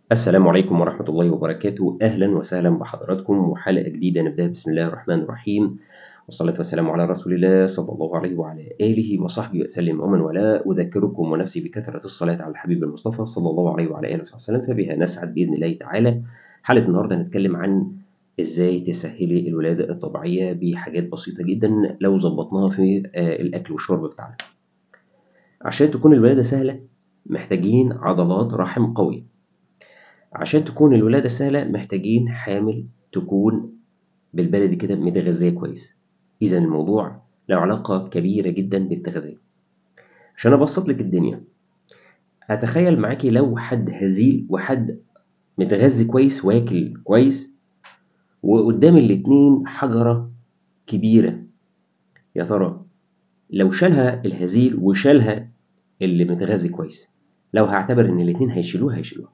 السلام عليكم ورحمة الله وبركاته أهلا وسهلا بحضراتكم وحلقة جديدة نبدأ بسم الله الرحمن الرحيم والصلاة والسلام على رسول الله صلى الله عليه وعلى آله وصحبه وسلم ومن ولا أذكركم ونفسي بكثرة الصلاة على الحبيب المصطفى صلى الله عليه وعلى آله وصحبه وسلم فبها نسعد بإذن الله تعالى حلقة النهاردة هنتكلم عن إزاي تسهلي الولادة الطبيعية بحاجات بسيطة جدا لو ظبطناها في الأكل والشرب بتاعنا عشان تكون الولادة سهلة محتاجين عضلات رحم قوية عشان تكون الولادة سهلة محتاجين حامل تكون بالبلدي كده متغذية كويس إذا الموضوع له علاقة كبيرة جدا بالتغذية عشان أبسط لك الدنيا أتخيل معاكي لو حد هزيل وحد متغذي كويس واكل كويس وقدام الاتنين حجرة كبيرة يا ترى لو شالها الهزيل وشالها اللي متغذي كويس لو هعتبر ان الاتنين هيشيلوها هيشيلوها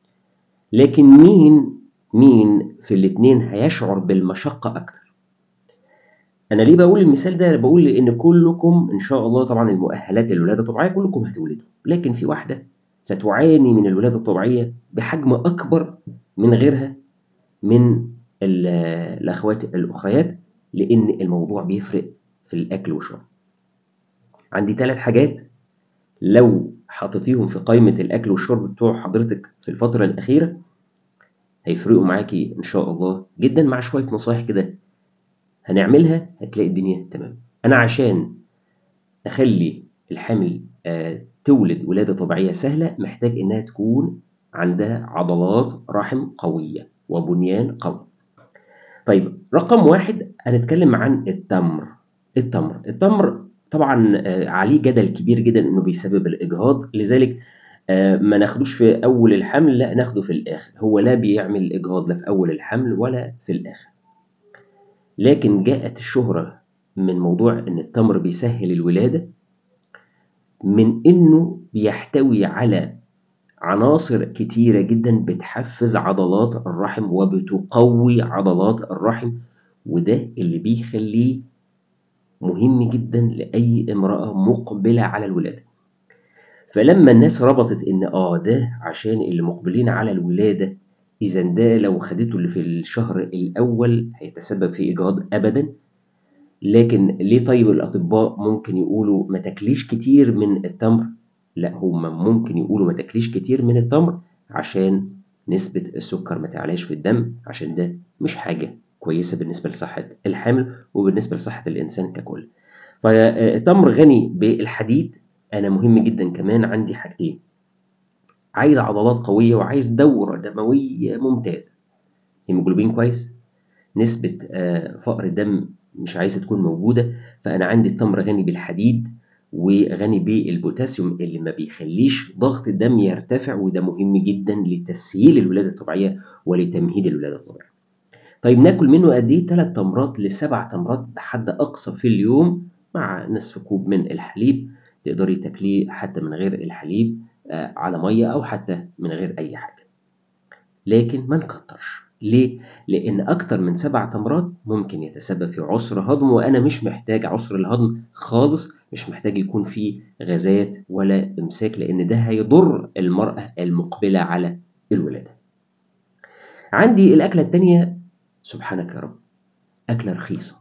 لكن مين مين في الاتنين هيشعر بالمشقة أكتر أنا ليه بقول المثال ده بقول لأن كلكم إن شاء الله طبعا المؤهلات للولادة الطبيعية كلكم هتولدوا لكن في واحدة ستعاني من الولادة الطبيعية بحجم أكبر من غيرها من الأخوات الأخريات لأن الموضوع بيفرق في الأكل والشرب عندي ثلاث حاجات لو حطيتيهم في قائمة الأكل والشرب بتوع حضرتك في الفترة الأخيرة هيفرقوا معاكي إن شاء الله جدا مع شوية نصايح كده هنعملها هتلاقي الدنيا تمام أنا عشان أخلي الحامل آه تولد ولادة طبيعية سهلة محتاج إنها تكون عندها عضلات رحم قوية وبنيان قوي طيب رقم واحد هنتكلم عن التمر التمر التمر طبعا عليه جدل كبير جدا انه بيسبب الاجهاض لذلك ما ناخدوش في اول الحمل لا ناخده في الاخر هو لا بيعمل اجهاض لا في اول الحمل ولا في الاخر لكن جاءت الشهرة من موضوع ان التمر بيسهل الولادة من انه بيحتوي على عناصر كتيرة جدا بتحفز عضلات الرحم وبتقوي عضلات الرحم وده اللي بيخليه مهم جدا لأي امرأة مقبلة على الولادة فلما الناس ربطت إن آه ده عشان اللي مقبلين على الولادة إذا ده لو خدته اللي في الشهر الأول هيتسبب في إجهاض أبدا لكن ليه طيب الأطباء ممكن يقولوا ما تاكليش كتير من التمر لا هم ممكن يقولوا ما تاكليش كتير من التمر عشان نسبة السكر ما تعلاش في الدم عشان ده مش حاجة كويسة بالنسبة لصحة الحمل وبالنسبة لصحة الإنسان ككل فالتمر غني بالحديد أنا مهم جدا كمان عندي حاجتين عايز عضلات قوية وعايز دورة دموية ممتازة هيموجلوبين كويس نسبة فقر الدم مش عايزة تكون موجودة فأنا عندي التمر غني بالحديد وغني بالبوتاسيوم اللي ما بيخليش ضغط الدم يرتفع وده مهم جدا لتسهيل الولادة الطبيعية ولتمهيد الولادة الطبيعية طيب ناكل منه قد ايه 3 تمرات لسبع تمرات بحد اقصى في اليوم مع نصف كوب من الحليب تقدري تاكليه حتى من غير الحليب آه على ميه او حتى من غير اي حاجه لكن ما نكترش ليه لان اكتر من سبع تمرات ممكن يتسبب في عسر هضم وانا مش محتاج عسر الهضم خالص مش محتاج يكون فيه غازات ولا امساك لان ده هيضر المراه المقبله على الولاده عندي الاكله الثانيه سبحانك يا رب أكلة رخيصة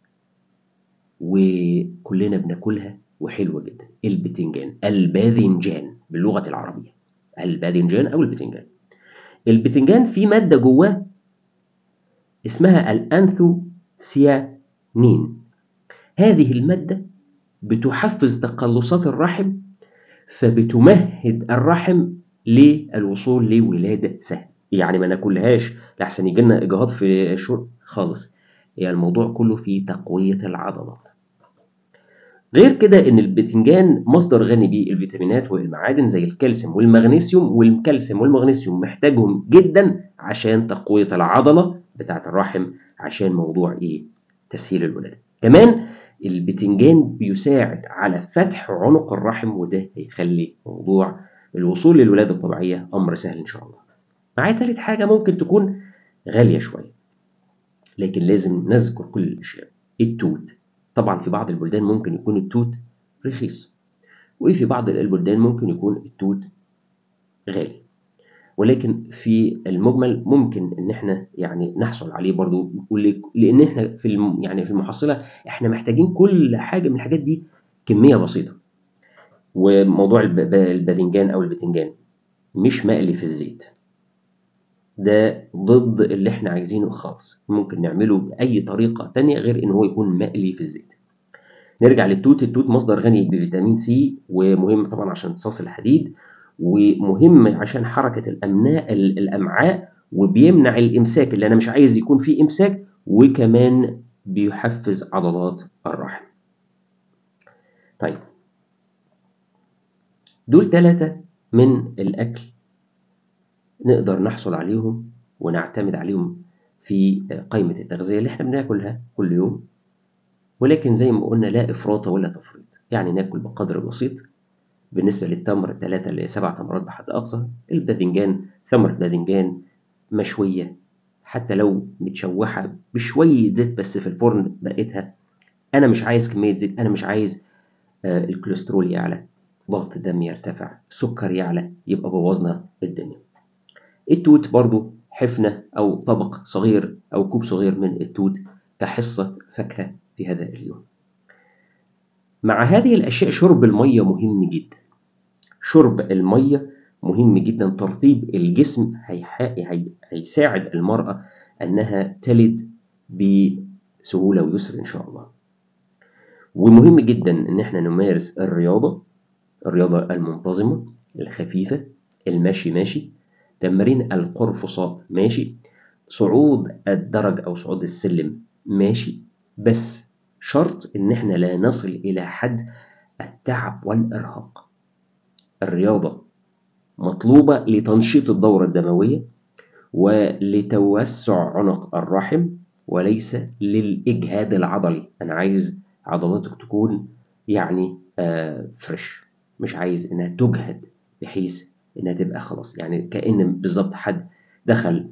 وكلنا بناكلها وحلوة جدا البتنجان الباذنجان باللغة العربية الباذنجان أو البتنجان البتنجان فيه مادة جواه اسمها الأنثوسيانين هذه المادة بتحفز تقلصات الرحم فبتمهد الرحم للوصول لولادة سهلة يعني ما ناكلهاش لحسن يجي لنا اجهاض في الشرب خالص هي يعني الموضوع كله في تقويه العضلات غير كده ان البتنجان مصدر غني بالفيتامينات والمعادن زي الكالسيوم والمغنيسيوم والكالسيوم والمغنيسيوم محتاجهم جدا عشان تقويه العضله بتاعه الرحم عشان موضوع ايه تسهيل الولاده كمان البتنجان بيساعد على فتح عنق الرحم وده هيخلي موضوع الوصول للولاده الطبيعيه امر سهل ان شاء الله معايا تالت حاجة ممكن تكون غالية شوية لكن لازم نذكر كل الأشياء التوت طبعا في بعض البلدان ممكن يكون التوت رخيص وفي بعض البلدان ممكن يكون التوت غالي ولكن في المجمل ممكن ان احنا يعني نحصل عليه برضو لان احنا في الم يعني في المحصله احنا محتاجين كل حاجه من الحاجات دي كميه بسيطه وموضوع الباذنجان او البتنجان مش مقلي في الزيت ده ضد اللي احنا عايزينه خالص ممكن نعمله بأي طريقة تانية غير ان هو يكون مقلي في الزيت نرجع للتوت التوت مصدر غني بفيتامين سي ومهم طبعا عشان امتصاص الحديد ومهم عشان حركة الأمناء الأمعاء وبيمنع الإمساك اللي أنا مش عايز يكون فيه إمساك وكمان بيحفز عضلات الرحم طيب دول ثلاثة من الأكل نقدر نحصل عليهم ونعتمد عليهم في قائمة التغذية اللي احنا بناكلها كل يوم ولكن زي ما قلنا لا إفراط ولا تفريط يعني ناكل بقدر بسيط بالنسبة للتمر ثلاثة لسبع تمرات بحد أقصى الباذنجان ثمرة باذنجان مشوية حتى لو متشوحة بشوية زيت بس في الفرن بقيتها أنا مش عايز كمية زيت أنا مش عايز آه الكوليسترول يعلى ضغط الدم يرتفع سكر يعلى يبقى بوظنا الدنيا التوت برضو حفنة أو طبق صغير أو كوب صغير من التوت كحصة فاكهة في هذا اليوم مع هذه الأشياء شرب المية مهم جدا شرب المية مهم جدا ترطيب الجسم هيساعد المرأة أنها تلد بسهولة ويسر إن شاء الله ومهم جدا إن احنا نمارس الرياضة الرياضة المنتظمة الخفيفة المشي ماشي تمرين القرفصاء ماشي صعود الدرج أو صعود السلم ماشي بس شرط إن احنا لا نصل إلى حد التعب والإرهاق الرياضة مطلوبة لتنشيط الدورة الدموية ولتوسع عنق الرحم وليس للإجهاد العضلي أنا عايز عضلاتك تكون يعني آه فريش مش عايز إنها تجهد بحيث إنها تبقى خلاص يعني كأن بالظبط حد دخل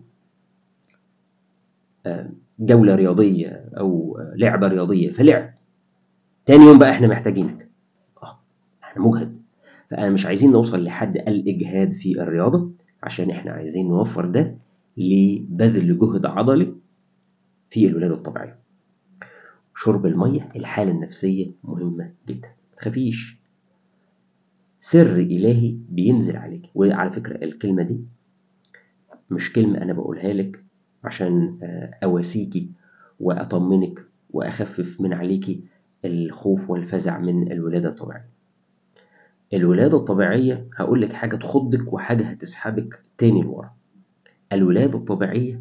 آه جولة رياضية أو لعبة رياضية فلعب تاني يوم بقى إحنا محتاجينك آه إحنا مجهد فأنا مش عايزين نوصل لحد الإجهاد في الرياضة عشان إحنا عايزين نوفر ده لبذل جهد عضلي في الولادة الطبيعية شرب المية الحالة النفسية مهمة جدا متخافيش سر إلهي بينزل عليك وعلى فكرة الكلمة دي مش كلمة أنا بقولها لك عشان أواسيكي وأطمنك وأخفف من عليكي الخوف والفزع من الولادة الطبيعية الولادة الطبيعية هقول لك حاجة تخضك وحاجة هتسحبك تاني لورا الولادة الطبيعية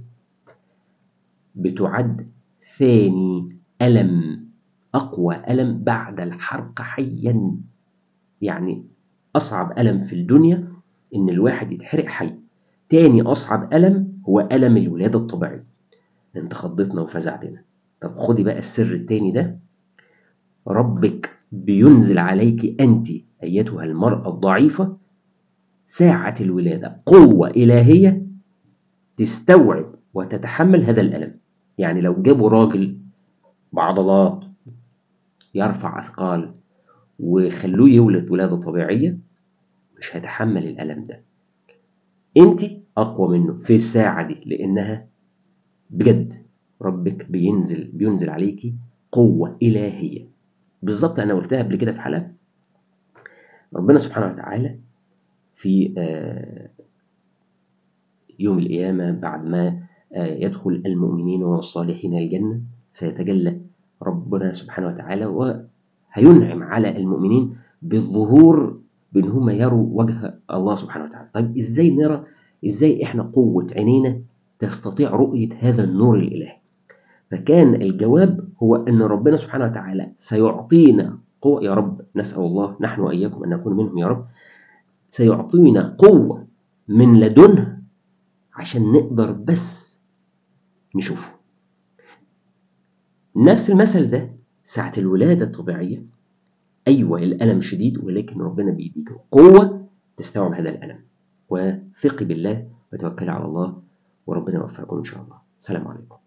بتعد ثاني ألم أقوى ألم بعد الحرق حيا يعني أصعب ألم في الدنيا إن الواحد يتحرق حي تاني أصعب ألم هو ألم الولادة الطبيعية أنت خضتنا وفزعتنا طب خدي بقى السر التاني ده ربك بينزل عليك أنت أيتها المرأة الضعيفة ساعة الولادة قوة إلهية تستوعب وتتحمل هذا الألم يعني لو جابوا راجل بعضلات يرفع أثقال وخلوه يولد ولادة طبيعية مش هيتحمل الألم ده انت أقوى منه في الساعة دي لأنها بجد ربك بينزل بينزل عليكي قوة إلهية بالظبط أنا قلتها قبل كده في حلقة ربنا سبحانه وتعالى في يوم القيامة بعد ما يدخل المؤمنين والصالحين الجنة سيتجلى ربنا سبحانه وتعالى وهينعم على المؤمنين بالظهور بان هم يروا وجه الله سبحانه وتعالى طيب ازاي نرى ازاي احنا قوة عينينا تستطيع رؤية هذا النور الالهي فكان الجواب هو ان ربنا سبحانه وتعالى سيعطينا قوة يا رب نسأل الله نحن وإياكم أن نكون منهم يا رب سيعطينا قوة من لدنه عشان نقدر بس نشوفه نفس المثل ده ساعة الولادة الطبيعية أيوة الألم شديد ولكن ربنا بيديك قوة تستوعب هذا الألم وثقي بالله وتوكلي على الله وربنا يوفقكم إن شاء الله السلام عليكم